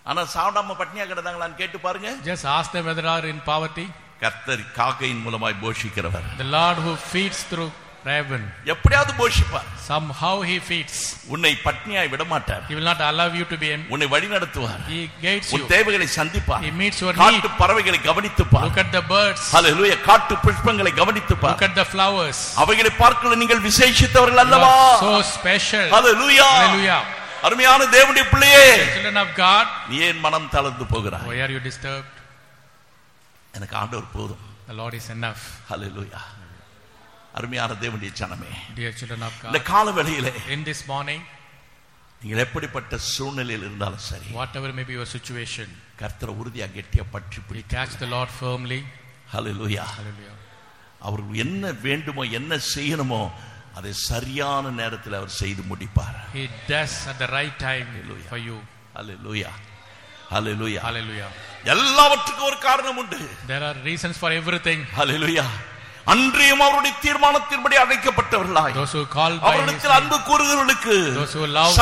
ஆனா சாப்பிடாம பட்னியா கிடந்தாங்களான்னு கேட்டு பாருங்க Just ask them whether they are in poverty. கர்த்தர் காக்கையின் மூலமாய் போஷிக்கிறவர் The Lord who feeds through raven, எப்படியாவது போஷிப்பார் somehow He feeds. உன்னை பட்னியாய் விட மாட்டார் He will not allow you to be empty. உன்னை வழி நடத்துவார் He guides உன் you. தேவைகளை சந்திப்பார் He meets your காட்டு need. பறவைகளை கவனித்துப்பார் Look at the birds. ஹalleluya காட்டு புஷ்பங்களை கவனித்துப்பார் Look at the flowers. அவைகளை பார்க்கல நீங்கள் விசேஷித்தவர்கள் You அல்லவா are so special. Hallelujah Hallelujah. அருமையான தேவனுடைய பிள்ளையே Children of God, நீ ஏன் மனம் தளர்ந்து போகிறாய் why are you disturbed? எனக்கு ஆண்டவர் போதும் The Lord is enough. ஹalleluya அருமையான தேவனுடைய ஜனமே Dear children of இந்த God, கால வேளையிலே in this morning, நீங்கள் எப்படிப்பட்ட சூழ்நிலையில் இருந்தாலும் சரி whatever may be your situation, கர்த்தரை உறுதியா கெட்டியா பற்றி we பிடி catch the Lord firmly. Hallelujah Hallelujah. அவர் என்ன வேண்டுமோ என்ன செய்யணுமோ அதை சரியான நேரத்தில் அவர் செய்து முடிப்பார் He does at the right time Hallelujah. for you. Hallelujah hallelujah Hallelujah. எல்லாவற்றுக்கும் ஒரு காரணம் உண்டு There are reasons for everything. ஹalleluya அன்றியும் அவருடைய தீர்மானத்தின்படி அழைக்கப்பட்டவர்களாய் Those who call by His அவரிடத்தில் அன்பு கூறுகிறவர்களுக்கு Those who love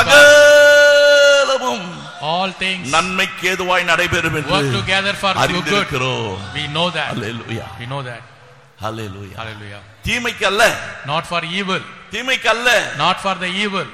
சகலமும் all things நன்மைக்கு ஏதுவாய் நடைபெறும் என்று work together for your good. அறிந்திருக்கிறோம் We know that. Hallelujah We know that. Hallelujah Hallelujah. தீமைக்கு அல்ல Not for evil. தீமைக்கு அல்ல Not for the evil.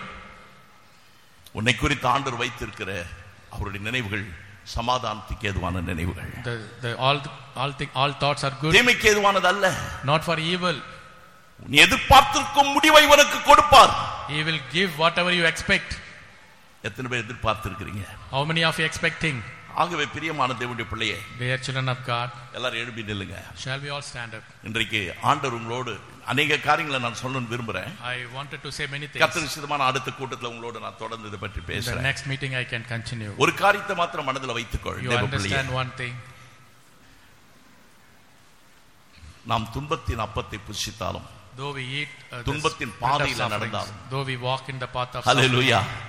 உன்னை குறித்து ஆண்டவர் வைத்திருக்கிற அவருடைய நினைவுகள் சமாதானத்துக்கு ஏதுவான நினைவுகள் The, the, all, all, thing, all thoughts are good. தீமைக்கு ஏதுவானது அல்ல Not for evil. நீ எதிர்பார்த்திருக்கும் முடிவை உனக்கு கொடுப்பார் He will give whatever you expect. எத்தனை பேர் எதிர்பார்த்திருக்கிறீங்க How many of you expecting? ஆகவே பிரியமான தேவனுடைய பிள்ளையே Dear children of God, எல்லாரும் எழுப்பி நில்லுங்க shall we all stand up? இன்றைக்கு ஆண்டவர் உங்களோடு அநேக காரியங்களை நான் சொல்லணும்னு விரும்புறேன் I wanted to say many things. கர்த்தர் விசிதமான அடுத்த கூட்டத்தில் உங்களோடு நான் தொடர்ந்து இதை பற்றி In the பேசுறேன் next meeting, I can continue. ஒரு காரியத்தை மாத்திரம் மனதில் வைத்துக்கொள் You தேவ பிள்ளையே understand one thing. நாம் துன்பத்தின் அப்பத்தை புசித்தாலும் Though we eat uh, the துன்பத்தின் bread of பாதையில sufferings, நடந்தாலும். though we walk in the path of hallelujah suffering,